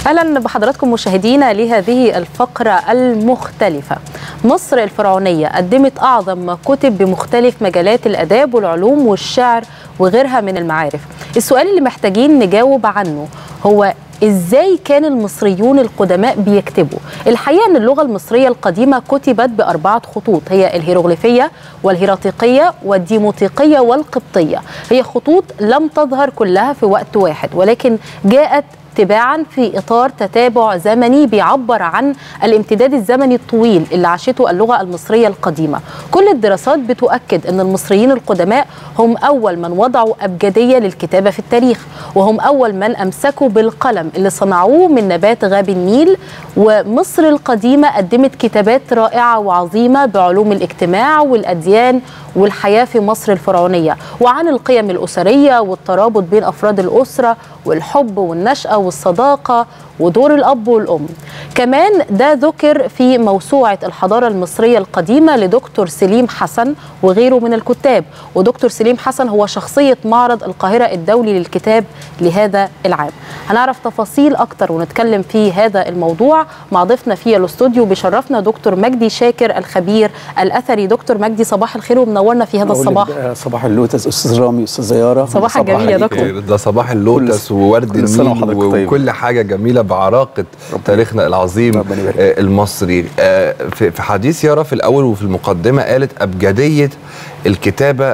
اهلا بحضراتكم مشاهدينا لهذه الفقره المختلفه. مصر الفرعونيه قدمت اعظم ما كتب بمختلف مجالات الاداب والعلوم والشعر وغيرها من المعارف. السؤال اللي محتاجين نجاوب عنه هو ازاي كان المصريون القدماء بيكتبوا الحقيقه ان اللغه المصريه القديمه كتبت باربعه خطوط هي الهيروغليفيه والهيراتيقيه والديموطيقيه والقبطيه هي خطوط لم تظهر كلها في وقت واحد ولكن جاءت تباعا في اطار تتابع زمني بيعبر عن الامتداد الزمني الطويل اللي عاشته اللغه المصريه القديمه. كل الدراسات بتؤكد ان المصريين القدماء هم اول من وضعوا ابجديه للكتابه في التاريخ، وهم اول من امسكوا بالقلم اللي صنعوه من نبات غاب النيل، ومصر القديمه قدمت كتابات رائعه وعظيمه بعلوم الاجتماع والاديان والحياه في مصر الفرعونيه، وعن القيم الاسريه والترابط بين افراد الاسره والحب والنشأة والصداقة ودور الأب والأم كمان ده ذكر في موسوعة الحضارة المصرية القديمة لدكتور سليم حسن وغيره من الكتاب ودكتور سليم حسن هو شخصية معرض القاهرة الدولي للكتاب لهذا العام هنعرف تفاصيل أكتر ونتكلم في هذا الموضوع مع ضيفنا في الاستوديو بشرفنا دكتور مجدي شاكر الخبير الأثري دكتور مجدي صباح الخير ومنورنا في هذا الصباح صباح اللوتس أستاذ رامي أستاذ زيارة صباح الجميل يا دكتور ده صباح اللوتس وورد النيل وكل حاجة جميلة بعراقة تاريخنا العظيم المصري في حديث يارا في الأول وفي المقدمة قالت أبجدية الكتابة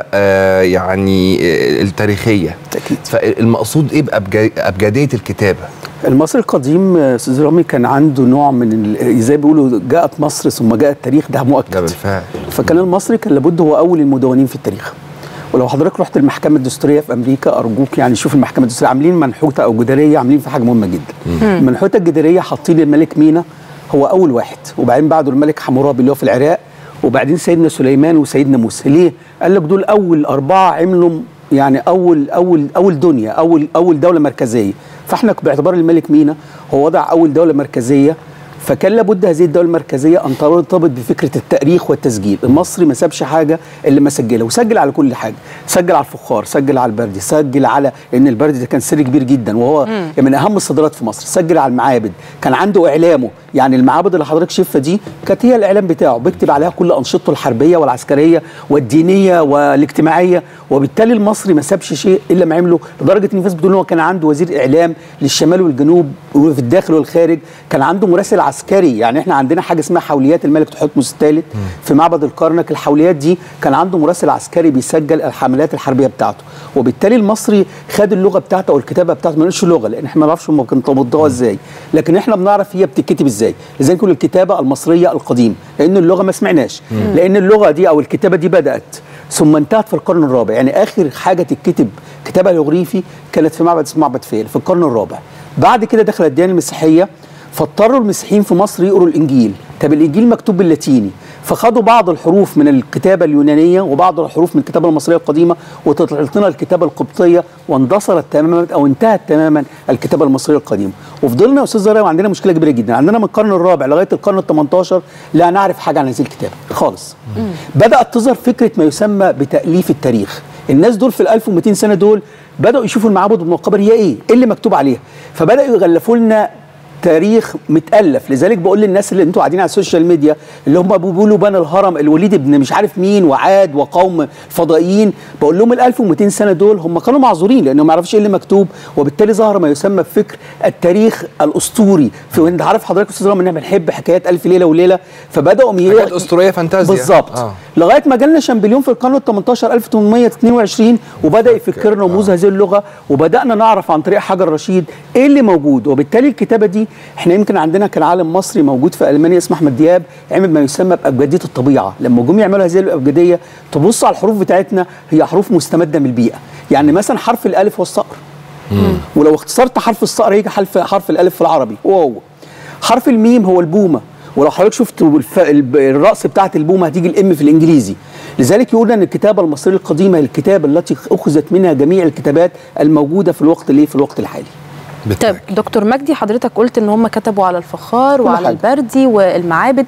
يعني التاريخية أكيد فالمقصود إيه بأبجدية الكتابة؟ المصري القديم استاذ رامي كان عنده نوع من زي بيقولوا جاءت مصر ثم جاء التاريخ ده مؤكد ده بالفعل فكان المصري كان لابد هو اول المدونين في التاريخ ولو حضرتك رحت المحكمه الدستوريه في امريكا ارجوك يعني شوف المحكمه الدستوريه عاملين منحوته او جداريه عاملين في حاجه مهمه جدا المنحوته الجداريه حاطين الملك مينا هو اول واحد وبعدين بعده الملك حمورابي اللي هو في العراق وبعدين سيدنا سليمان وسيدنا موسى ليه قال لك دول اول اربعه عملوا يعني اول اول اول دنيا اول اول دوله مركزيه فاحنا باعتبار الملك مينا هو وضع اول دوله مركزيه فكان لابد هذه الدوله المركزيه ان ترتبط بفكره التاريخ والتسجيل، المصري ما سابش حاجه الا ما سجلها وسجل على كل حاجه، سجل على الفخار، سجل على البردي، سجل على ان البردي ده كان سر كبير جدا وهو مم. من اهم الصادرات في مصر، سجل على المعابد، كان عنده اعلامه، يعني المعابد اللي حضرتك شايفها دي كانت هي الاعلام بتاعه، بيكتب عليها كل انشطته الحربيه والعسكريه والدينيه والاجتماعيه، وبالتالي المصري ما سابش شيء الا ما عمله لدرجه ان الناس بتقول هو كان عنده وزير اعلام للشمال والجنوب وفي الداخل والخارج، كان عنده مراسل عسكري يعني احنا عندنا حاجه اسمها حوليات الملك تحتمس الثالث في معبد الكرنك الحوليات دي كان عنده مراسل عسكري بيسجل الحملات الحربيه بتاعته وبالتالي المصري خد اللغه بتاعته او الكتابه بتاعته ما نقولش لغه لان احنا ما نعرفش هم كانوا طبقوها ازاي لكن احنا بنعرف هي بتتكتب ازاي لذلك نقول الكتابه المصريه القديمه لان اللغه ما سمعناش لان اللغه دي او الكتابه دي بدات ثم انتهت في القرن الرابع يعني اخر حاجه تتكتب كتابه هيروغليفي كانت في معبد اسمه معبد فيل في القرن الرابع بعد كده دخلت الديانه المسيحيه فاضطروا المسيحيين في مصر يقروا الانجيل طب الانجيل مكتوب باللاتيني فخدوا بعض الحروف من الكتابه اليونانيه وبعض الحروف من الكتابه المصريه القديمه وطلعت لنا الكتابه القبطيه واندثرت تماما او انتهت تماما الكتابه المصريه القديمه وفضلنا يا استاذ زرايا وعندنا مشكله كبيره جدا عندنا من القرن الرابع لغايه القرن ال 18 لا نعرف حاجه عن هذه الكتابه خالص بدات تظهر فكره ما يسمى بتاليف التاريخ الناس دول في ال 1200 سنه دول بداوا يشوفوا المعابد والمقابر هي ايه؟ ايه اللي مكتوب عليها؟ فبداوا يغلفوا لنا تاريخ متالف لذلك بقول للناس اللي انتوا قاعدين على السوشيال ميديا اللي هم بيقولوا بنى الهرم الوليد ابن مش عارف مين وعاد وقوم فضائيين بقول لهم ال 1200 سنه دول هم كانوا معذورين لانهم ما يعرفوش ايه اللي مكتوب وبالتالي ظهر ما يسمى بفكر التاريخ الاسطوري في انت عارف حضرتك استاذ رامي ان احنا بنحب حكايات الف ليله وليله فبداوا حاجات اسطوريه فانتازيا بالظبط آه. لغايه ما جالنا شامبليون في القرن ال 18 1822 وبدا يفكر رموز آه. هذه اللغه وبدانا نعرف عن طريق حجر رشيد ايه اللي موجود وبالتالي الكتابه دي احنا يمكن عندنا كان عالم مصري موجود في المانيا اسمه احمد دياب عمل ما يسمى بابجديه الطبيعه لما جم يعملوا هذه الابجديه تبص على الحروف بتاعتنا هي حروف مستمده من البيئه يعني مثلا حرف الالف هو الصقر ولو اختصرت حرف الصقر هيجي حرف حرف الالف في العربي هو هو حرف الميم هو البومه ولو حضرتك شفت الراس بتاعت البومه هتيجي الام في الانجليزي لذلك يقول ان الكتابه المصريه القديمه هي الكتابه التي اخذت منها جميع الكتابات الموجوده في الوقت اللي في الوقت الحالي طب دكتور مجدي حضرتك قلت ان هم كتبوا على الفخار وعلى حاجة. البردي والمعابد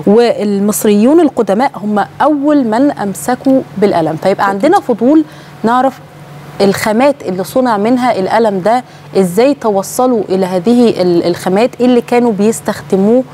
والمصريون القدماء هم اول من امسكوا بالقلم فيبقى عندنا فضول نعرف الخامات اللي صنع منها القلم ده ازاي توصلوا الى هذه الخامات اللي كانوا بيستخدموه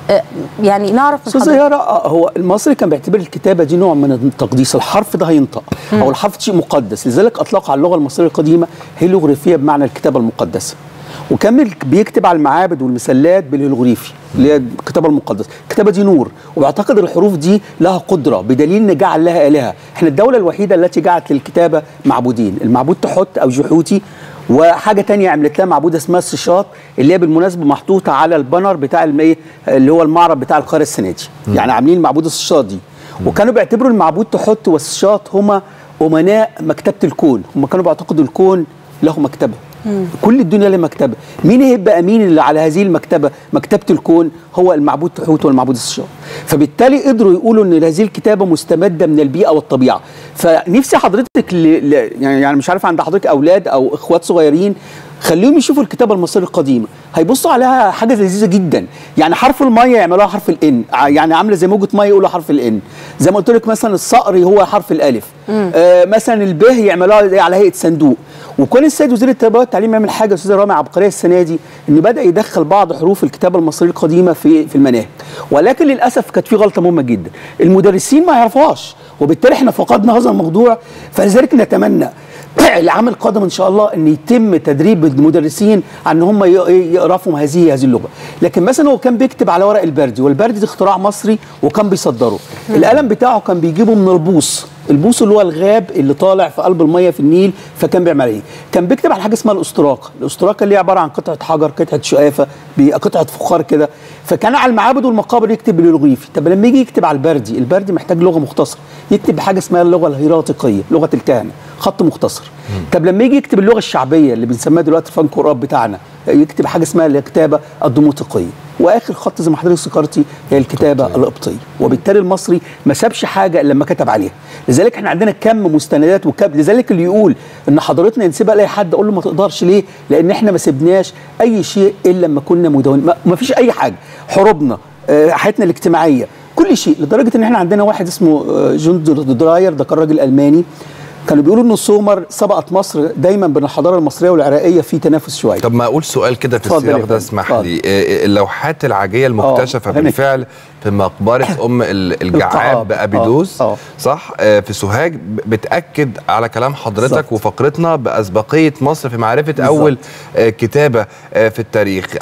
يعني نعرف استاذ زياره هو المصري كان بيعتبر الكتابه دي نوع من التقديس الحرف ده هينطق او الحرف شيء مقدس لذلك اطلق على اللغه المصريه القديمه هيلوغرافيه بمعنى الكتابه المقدسه وكان بيكتب على المعابد والمسلات بالهيلوغريفي اللي هي الكتابه المقدسه الكتابه دي نور وبعتقد الحروف دي لها قدره بدليل ان جعل لها الهه احنا الدوله الوحيده التي جعلت للكتابه معبودين المعبود تحت او جحوتي وحاجه تانية عملت لها معبوده اسمها السشاط اللي هي بالمناسبه محطوطه على البانر بتاع الايه اللي هو المعرض بتاع القاهره السنه دي يعني عاملين معبود السشاط دي وكانوا بيعتبروا المعبود تحت والسشاط هما امناء مكتبه الكون هم كانوا بيعتقدوا الكون له مكتبه مم. كل الدنيا لها مكتبه مين هيبقى امين اللي على هذه المكتبه مكتبه الكون هو المعبود تحوت والمعبود السشاط فبالتالي قدروا يقولوا ان هذه الكتابه مستمده من البيئه والطبيعه فنفسي حضرتك ل... يعني يعني مش عارف عند حضرتك اولاد او اخوات صغيرين خليهم يشوفوا الكتابه المصريه القديمه هيبصوا عليها حاجه لذيذه جدا يعني حرف الميه يعملوها حرف الان يعني عامله زي موجه ميه يقولوا حرف الان زي ما قلت لك مثلا الصقر هو حرف الالف آه مثلا الب يعملوها على هيئه صندوق وكان السيد وزير التربيه والتعليم يعمل حاجه استاذ رامي عبقريه السنه دي ان بدا يدخل بعض حروف الكتابه المصريه القديمه في في المناهج ولكن للاسف كانت في غلطه مهمه جدا المدرسين ما يعرفوهاش وبالتالي احنا فقدنا هذا الموضوع فلذلك نتمنى العام القادم ان شاء الله ان يتم تدريب المدرسين عن ان هم يقرفوا هذه هذه اللغه لكن مثلا هو كان بيكتب على ورق البردي والبردي ده اختراع مصري وكان بيصدره القلم بتاعه كان بيجيبه من البوص البوص اللي هو الغاب اللي طالع في قلب الميه في النيل فكان بيعمل ايه كان بيكتب على حاجه اسمها الاستراقه الاستراقه اللي هي عباره عن قطعه حجر قطعه شقافه قطعه فخار كده فكان على المعابد والمقابر يكتب بالهيروغليفي طب لما يجي يكتب على البردي البردي محتاج لغه مختصره يكتب بحاجه اسمها اللغه الهيراتيقيه لغه الكهنه خط مختصر طب لما يجي يكتب اللغه الشعبيه اللي بنسميها دلوقتي الفان قراب بتاعنا يكتب حاجه اسمها الكتابه الديموطيقيه واخر خط زي ما حضرتك ذكرتي هي الكتابه القبطيه وبالتالي المصري ما سابش حاجه الا لما كتب عليها لذلك احنا عندنا كم مستندات وكم لذلك اللي يقول ان حضرتنا نسيبها لاي حد اقول له ما تقدرش ليه لان احنا ما سبناش اي شيء الا لما كنا مدونين ما فيش اي حاجه حروبنا حياتنا الاجتماعيه كل شيء لدرجه ان احنا عندنا واحد اسمه جون دراير ده كان راجل الماني كانوا بيقولوا ان سومر سبقت مصر دايما بين الحضاره المصريه والعراقيه في تنافس شويه طب ما اقول سؤال كده في السياق ده اسمح لي اللوحات العاجيه المكتشفه بالفعل في مقبره ام الجعاب بابيدوس أوه. صح آه في سوهاج بتاكد على كلام حضرتك بالزبط. وفقرتنا باسبقيه مصر في معرفه بالزبط. اول آه كتابه آه في التاريخ